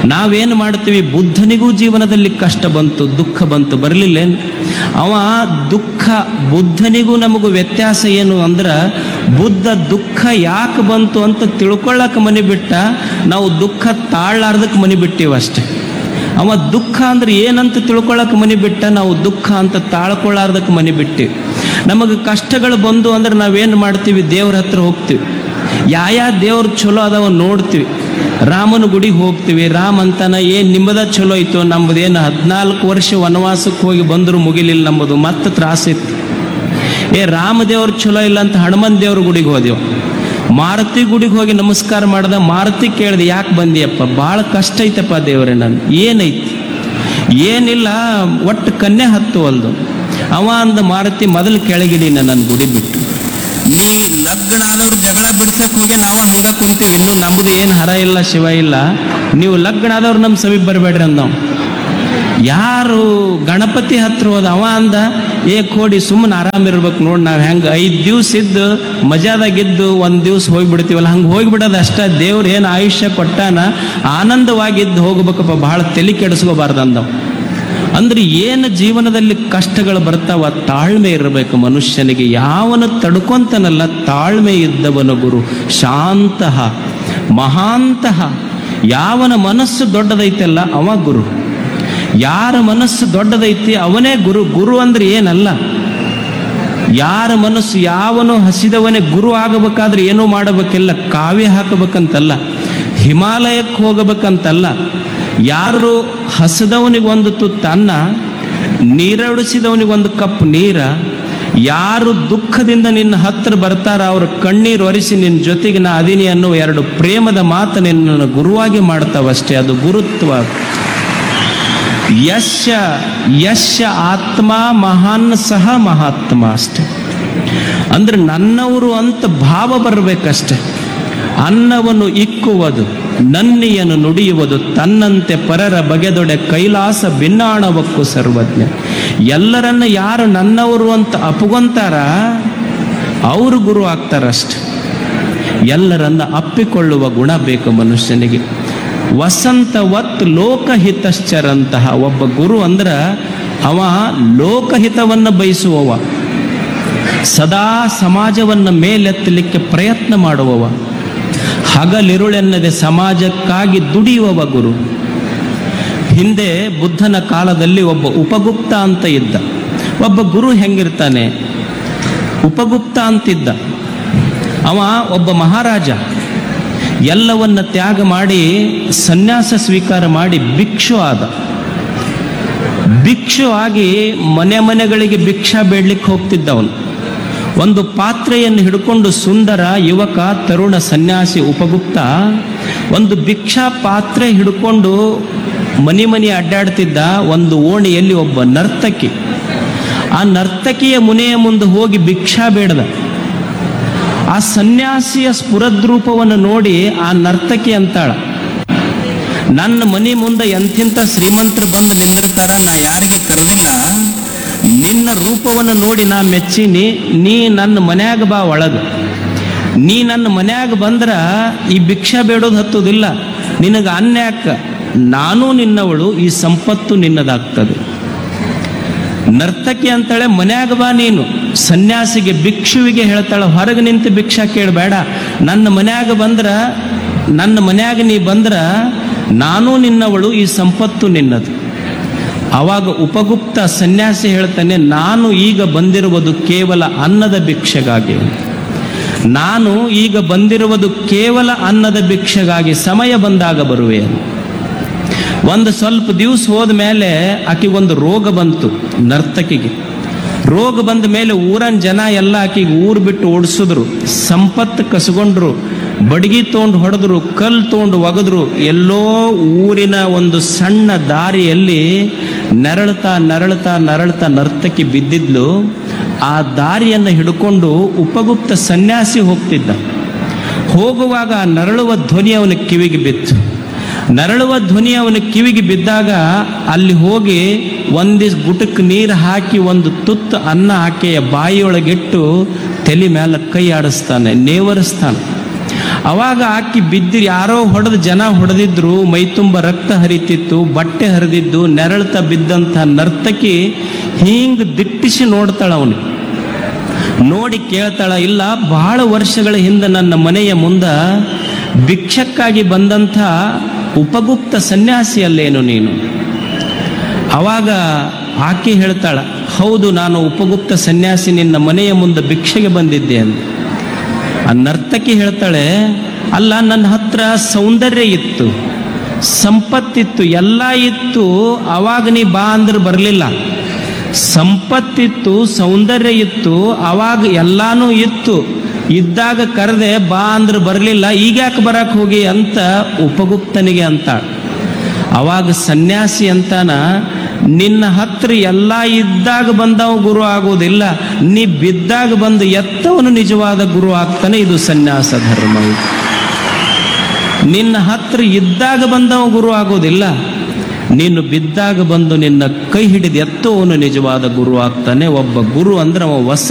ನಾವೇನು ಮಾಡ್ತೀವಿ ಬುದ್ಧನಿಗೂ ಜೀವನದಲ್ಲಿ ಕಷ್ಟ ಬಂತು ದುಃಖ ಬಂತು ಬರಲಿಲ್ಲ ಅವ ದುಃಖ ಬುದ್ಧನಿಗೂ ನಮಗೂ ವ್ಯತ್ಯಾಸ ಏನು ಅಂದ್ರೆ ಬುದ್ಧ ದುಃಖ ಯಾಕೆ ಬಂತು ಅಂತ ತಿಳ್ಕೊಳ್ಳಕ್ಕೆ ಮನೆ ಬಿಟ್ಟ ನಾವು ದುಃಖ ತಾಳ್ಲಾರ್ದಕ್ಕೆ ಮನೆ ಬಿಟ್ಟಿವಿ ಅಷ್ಟೇ ಅವ ದುಃಖ ಅಂದ್ರೆ ಏನಂತ ತಿಳ್ಕೊಳ್ಳಕ್ಕೆ ಮನೆ ಬಿಟ್ಟ ನಾವು ದುಃಖ ಅಂತ ತಾಳ್ಕೊಳ್ಳಾರ್ದಕ್ಕೆ ಮನೆ ಬಿಟ್ಟಿವಿ ನಮಗೆ ಕಷ್ಟಗಳು ಬಂದು ಅಂದ್ರೆ ನಾವೇನು ಮಾಡ್ತೀವಿ ದೇವ್ರ ಹತ್ರ ಹೋಗ್ತೀವಿ ಯಾವ ದೇವ್ರು ಚಲೋ ಅದಾವ ನೋಡ್ತೀವಿ ರಾಮನ ಗುಡಿಗೆ ಹೋಗ್ತೀವಿ ರಾಮ್ ಅಂತಾನ ಏನ್ ನಿಮ್ಮದ ಚಲೋ ಐತೋ ನಮ್ಮದೇನು ಹದಿನಾಲ್ಕು ವರ್ಷ ವನವಾಸಕ್ಕೆ ಹೋಗಿ ಬಂದ್ರು ಮುಗಿಲಿಲ್ಲ ನಮ್ಮದು ಮತ್ತೆ ತ್ರಾಸಿತ್ತು ಏ ರಾಮದೇವ್ರು ಚಲೋ ಇಲ್ಲ ಅಂತ ಹನುಮನ್ ದೇವ್ರ ಗುಡಿಗೆ ಹೋದೆವು ಮಾರುತಿ ಗುಡಿಗೆ ಹೋಗಿ ನಮಸ್ಕಾರ ಮಾಡ್ದ ಮಾರುತಿ ಕೇಳ್ದೆ ಯಾಕೆ ಬಂದಿಯಪ್ಪ ಭಾಳ ಕಷ್ಟ ಐತಪ್ಪ ದೇವ್ರೆ ನಾನು ಏನೈತಿ ಏನಿಲ್ಲ ಒಟ್ಟು ಕನ್ಯೆ ಹತ್ತುವಲ್ದು ಅವ ಅಂದ ಮಾರುತಿ ಮೊದಲು ಕೆಳಗಿಡಿ ನನ್ನ ಗುಡಿ ಬಿಟ್ಟು ನೀ ಲಗ್ನ ಆದವ್ರು ಜಗಳ ಬಿಡ್ಸಕ್ ಹೋಗಿ ನಾವು ಹಂಗ ಕುಂತೀವಿ ಇನ್ನು ನಮ್ದು ಏನು ಹರ ಇಲ್ಲ ಶಿವ ಇಲ್ಲ ನೀವು ಲಗ್ನ ಆದವ್ರು ನಮ್ಮ ಸಮೀಪ ಬರಬೇಡ್ರಿ ಅಂದ ನಾವು. ಯಾರು ಗಣಪತಿ ಹತ್ರ ಹೋದ ಅವ ಅಂದ ಏ ಕೋಡಿ ಸುಮ್ಮನೆ ಆರಾಮಿರ್ಬೇಕು ನೋಡಿ ನಾವು ಹೆಂಗೆ ಐದು ದಿವ್ಸ ಇದ್ದು ಮಜಾದಾಗಿದ್ದು ಒಂದು ದಿವ್ಸ ಹೋಗ್ಬಿಡ್ತೀವಲ್ಲ ಹಂಗೆ ಹೋಗ್ಬಿಡೋದು ಅಷ್ಟ ದೇವ್ರು ಏನು ಆಯುಷ್ಯ ಕೊಟ್ಟಾನ ಆನಂದವಾಗಿದ್ದು ಹೋಗ್ಬೇಕಪ್ಪ ಬಹಳ ತಲೆ ಕೆಡಿಸ್ಕೋಬಾರ್ದು ಅಂದವ ಅಂದ್ರೆ ಏನು ಜೀವನದಲ್ಲಿ ಕಷ್ಟಗಳು ಬರ್ತಾವ ತಾಳ್ಮೆ ಇರಬೇಕು ಮನುಷ್ಯನಿಗೆ ಯಾವನು ತಡ್ಕೊಂತನಲ್ಲ ತಾಳ್ಮೆ ಇದ್ದವನು ಗುರು ಶಾಂತಃ ಮಹಾಂತಹ ಯಾವನ ಮನಸ್ಸು ದೊಡ್ಡದೈತಲ್ಲ ಅವ ಗುರು ಯಾರ ಮನಸ್ಸು ದೊಡ್ಡದೈತಿ ಅವನೇ ಗುರು ಗುರು ಅಂದ್ರೆ ಏನಲ್ಲ ಯಾರ ಮನಸ್ಸು ಯಾವನು ಹಸಿದವನೇ ಗುರು ಆಗಬೇಕಾದ್ರೆ ಏನೂ ಮಾಡಬೇಕಿಲ್ಲ ಕಾವ್ಯ ಹಾಕಬೇಕಂತಲ್ಲ ಹಿಮಾಲಯಕ್ಕೆ ಹೋಗಬೇಕಂತಲ್ಲ ಯಾರು ಹಸದವನಿಗೆ ಒಂದು ತುತ್ತು ಅನ್ನ ನೀರಡಿಸಿದವನಿಗೊಂದು ಕಪ್ ನೀರ ಯಾರು ದುಃಖದಿಂದ ನಿನ್ನ ಹತ್ರ ಬರ್ತಾರ ಅವ್ರ ಕಣ್ಣೀರು ಒರೆಸಿ ನಿನ್ನ ಜೊತೆಗೆ ನಾ ಅದೀನಿ ಅನ್ನೋ ಎರಡು ಪ್ರೇಮದ ಮಾತು ನಿನ್ನನ್ನು ಗುರುವಾಗಿ ಮಾಡ್ತಾವಷ್ಟೇ ಅದು ಗುರುತ್ವ ಯಶ ಯಶ ಆತ್ಮ ಮಹಾನ್ ಸಹ ಮಹಾತ್ಮ ಅಷ್ಟೆ ಅಂದ್ರೆ ನನ್ನವರು ಅಂತ ಭಾವ ಬರಬೇಕಷ್ಟೆ ಅನ್ನವನ್ನು ಇಕ್ಕುವುದು ನನ್ನಿಯನ್ನು ನುಡಿಯುವುದು ತನ್ನಂತೆ ಪರರ ಬಗೆದೊಡೆ ಕೈಲಾಸ ಭಿನ್ನಾಣವಕ್ಕೂ ಸರ್ವಜ್ಞ ಎಲ್ಲರನ್ನ ಯಾರು ನನ್ನವರು ಅಂತ ಅಪಗೊಂತಾರ ಅವರು ಗುರು ಆಗ್ತಾರಷ್ಟೆ ಎಲ್ಲರನ್ನ ಅಪ್ಪಿಕೊಳ್ಳುವ ಗುಣ ಬೇಕು ಮನುಷ್ಯನಿಗೆ ವಸಂತವತ್ ಲೋಕಹಿತಶ್ಚರಂತಹ ಒಬ್ಬ ಗುರು ಅಂದ್ರ ಅವ ಲೋಕಹಿತವನ್ನು ಬಯಸುವವ ಸದಾ ಸಮಾಜವನ್ನು ಮೇಲೆತ್ತಲಿಕ್ಕೆ ಪ್ರಯತ್ನ ಮಾಡುವವ ಹಗಲಿರುಳೆನ್ನದೆ ಸಮಾಜಕ್ಕಾಗಿ ದುಡಿಯುವವ ಗುರು ಹಿಂದೆ ಬುದ್ಧನ ಕಾಲದಲ್ಲಿ ಒಬ್ಬ ಉಪಗುಪ್ತ ಅಂತ ಇದ್ದ ಒಬ್ಬ ಗುರು ಹೆಂಗಿರ್ತಾನೆ ಉಪಗುಪ್ತ ಅಂತಿದ್ದ ಅವ ಒಬ್ಬ ಮಹಾರಾಜ ಎಲ್ಲವನ್ನ ತ್ಯಾಗ ಮಾಡಿ ಸನ್ಯಾಸ ಸ್ವೀಕಾರ ಮಾಡಿ ಭಿಕ್ಷು ಆದ ಭಿಕ್ಷು ಆಗಿ ಮನೆ ಮನೆಗಳಿಗೆ ಭಿಕ್ಷಾ ಬೇಡ್ಲಿಕ್ಕೆ ಹೋಗ್ತಿದ್ದ ಅವನು ಒಂದು ಪಾತ್ರೆಯನ್ನು ಹಿಡ್ಕೊಂಡು ಸುಂದರ ಯುವಕ ತರುಣ ಸನ್ಯಾಸಿ ಉಪಗುಪ್ತ ಒಂದು ಭಿಕ್ಷಾ ಪಾತ್ರೆ ಹಿಡ್ಕೊಂಡು ಮನಿ ಮನಿ ಅಡ್ಡಾಡ್ತಿದ್ದ ಒಂದು ಓಣಿಯಲ್ಲಿ ಒಬ್ಬ ನರ್ತಕಿ ಆ ನರ್ತಕಿಯ ಮುನೆಯ ಮುಂದೆ ಹೋಗಿ ಭಿಕ್ಷಾ ಬೇಡದ ಆ ಸನ್ಯಾಸಿಯ ಸ್ಫುರದ್ರೂಪವನ್ನು ನೋಡಿ ಆ ನರ್ತಕಿ ಅಂತಾಳ ನನ್ನ ಮನೆ ಮುಂದೆ ಎಂತಿಂತ ಶ್ರೀಮಂತರು ಬಂದು ನಿಂದಿರ್ತಾರ ನಾ ಯಾರಿಗೆ ಕರೆದಿಲ್ಲ ನಿನ್ನ ರೂಪವನ್ನು ನೋಡಿ ನಾ ಮೆಚ್ಚೀನಿ ನೀ ನನ್ನ ಮನ್ಯಾಗ ಬಾ ಒಳಗ ನೀ ನನ್ನ ಮನ್ಯಾಗ ಬಂದ್ರ ಈ ಭಿಕ್ಷಾ ಬೇಡೋದು ಹತ್ತೋದಿಲ್ಲ ನಿನಗೆ ಅನ್ಯಾಕ ನಾನು ನಿನ್ನವಳು ಈ ಸಂಪತ್ತು ನಿನ್ನದಾಗ್ತದೆ ನರ್ತಕಿ ಅಂತಾಳೆ ಮನ್ಯಾಗ ಬಾ ನೀನು ಸನ್ಯಾಸಿಗೆ ಭಿಕ್ಷುವಿಗೆ ಹೇಳ್ತಾಳೆ ಹೊರಗೆ ನಿಂತು ಭಿಕ್ಷಾ ಕೇಳಬೇಡ ನನ್ನ ಮನ್ಯಾಗ ಬಂದ್ರ ನನ್ನ ಮನ್ಯಾಗ ನೀ ಬಂದ್ರ ನಾನು ನಿನ್ನವಳು ಈ ಸಂಪತ್ತು ನಿನ್ನದು ಆವಾಗ ಉಪಗುಪ್ತ ಸನ್ಯಾಸಿ ಹೇಳ್ತಾನೆ ನಾನು ಈಗ ಬಂದಿರುವುದು ಕೇವಲ ಅನ್ನದ ಭಿಕ್ಷೆಗಾಗಿ ನಾನು ಈಗ ಬಂದಿರುವುದು ಕೇವಲ ಅನ್ನದ ಭಿಕ್ಷೆಗಾಗಿ ಸಮಯ ಬಂದಾಗ ಬರುವೆ ಒಂದು ಸ್ವಲ್ಪ ದಿವಸ ಹೋದ ಮೇಲೆ ಆಕಿಗೊಂದು ರೋಗ ಬಂತು ನರ್ತಕಿಗೆ ರೋಗ ಬಂದ ಮೇಲೆ ಊರನ್ ಜನ ಎಲ್ಲ ಆಕಿಗೆ ಊರು ಬಿಟ್ಟು ಓಡಿಸಿದ್ರು ಸಂಪತ್ತು ಕಸ್ಕೊಂಡ್ರು ಬಡಗಿ ತೊಗೊಂಡು ಹೊಡೆದ್ರು ಕಲ್ ತೊಗೊಂಡು ಒಗದ್ರು ಎಲ್ಲೋ ಊರಿನ ಒಂದು ಸಣ್ಣ ದಾರಿಯಲ್ಲಿ ನರಳ್ತಾ ನರಳ್ತಾ ನರಳ್ತಾ ನರ್ತಕಿ ಬಿದ್ದಿದ್ಲು ಆ ದಾರಿಯನ್ನು ಹಿಡ್ಕೊಂಡು ಉಪಗುಪ್ತ ಸನ್ಯಾಸಿ ಹೋಗ್ತಿದ್ದ ಹೋಗುವಾಗ ಆ ನರಳುವ ಧ್ವನಿ ಅವನ ಕಿವಿಗೆ ಬಿತ್ತು ನರಳುವ ಧ್ವನಿ ಅವನ ಕಿವಿಗೆ ಬಿದ್ದಾಗ ಅಲ್ಲಿ ಹೋಗಿ ಒಂದಿಸ್ ಗುಟಕ್ ನೀರು ಹಾಕಿ ಒಂದು ತುತ್ತು ಅನ್ನ ಆಕೆಯ ಬಾಯಿಯೊಳಗಿಟ್ಟು ತಲೆ ಮೇಲೆ ಕೈ ಆಡಿಸ್ತಾನೆ ನೇವರಿಸ್ತಾನೆ ಅವಾಗ ಆಕಿ ಬಿದ್ದಿರಿ ಯಾರೋ ಹೊಡೆದ ಜನ ಹೊಡೆದಿದ್ರು ಮೈ ತುಂಬ ರಕ್ತ ಹರಿತಿತ್ತು ಬಟ್ಟೆ ಹರಿದಿದ್ದು ನೆರಳ್ತ ಬಿದ್ದಂಥ ನರ್ತಕಿ ಹಿಂಗ್ ದಿಟ್ಟಿಸಿ ನೋಡ್ತಾಳ ಅವನಿಗೆ ನೋಡಿ ಕೇಳ್ತಾಳ ಇಲ್ಲ ಬಹಳ ವರ್ಷಗಳ ಹಿಂದೆ ನನ್ನ ಮನೆಯ ಮುಂದ ಭಿಕ್ಷಕ್ಕಾಗಿ ಬಂದಂಥ ಉಪಗುಪ್ತ ಸನ್ಯಾಸಿಯಲ್ಲೇನು ನೀನು ಅವಾಗ ಆಕೆ ಹೇಳ್ತಾಳ ಹೌದು ನಾನು ಉಪಗುಪ್ತ ಸನ್ಯಾಸಿ ನಿನ್ನ ಮನೆಯ ಮುಂದೆ ಭಿಕ್ಷೆಗೆ ಬಂದಿದ್ದೆ ಅಂತ ಆ ನರ್ತಕಿ ಹೇಳ್ತಾಳೆ ಅಲ್ಲ ನನ್ನ ಹತ್ರ ಸೌಂದರ್ಯ ಇತ್ತು ಸಂಪತ್ತಿತ್ತು ಎಲ್ಲ ಇತ್ತು ಅವಾಗ ನೀ ಬಾ ಅಂದ್ರೆ ಬರಲಿಲ್ಲ ಸಂಪತ್ತಿತ್ತು ಸೌಂದರ್ಯ ಇತ್ತು ಅವಾಗ ಎಲ್ಲಾನು ಇತ್ತು ಇದ್ದಾಗ ಕರೆದೆ ಬಾ ಅಂದ್ರೆ ಬರಲಿಲ್ಲ ಈಗ ಯಾಕೆ ಬರಕ್ ಹೋಗಿ ಅಂತ ಉಪಗುಪ್ತನಿಗೆ ಅಂತಾಳ ಅವಾಗ ಸನ್ಯಾಸಿ ಅಂತಾನ ನಿನ್ನ ಹತ್ರ ಎಲ್ಲ ಇದ್ದಾಗ ಬಂದವ ಗುರು ಆಗೋದಿಲ್ಲ ನೀ ಬಿದ್ದಾಗ ಬಂದು ಎತ್ತವನು ನಿಜವಾದ ಗುರು ಆಗ್ತಾನೆ ಇದು ಸನ್ಯಾಸ ಧರ್ಮ ಇದು. ನಿನ್ನ ಹತ್ರ ಇದ್ದಾಗ ಬಂದವ ಗುರು ಆಗೋದಿಲ್ಲ ನೀನು ಬಿದ್ದಾಗ ಬಂದು ನಿನ್ನ ಕೈ ಹಿಡಿದು ಎತ್ತುವನು ನಿಜವಾದ ಗುರು ಆಗ್ತಾನೆ ಒಬ್ಬ ಗುರು ಅಂದ್ರೆ ಅವ ಹೊಸ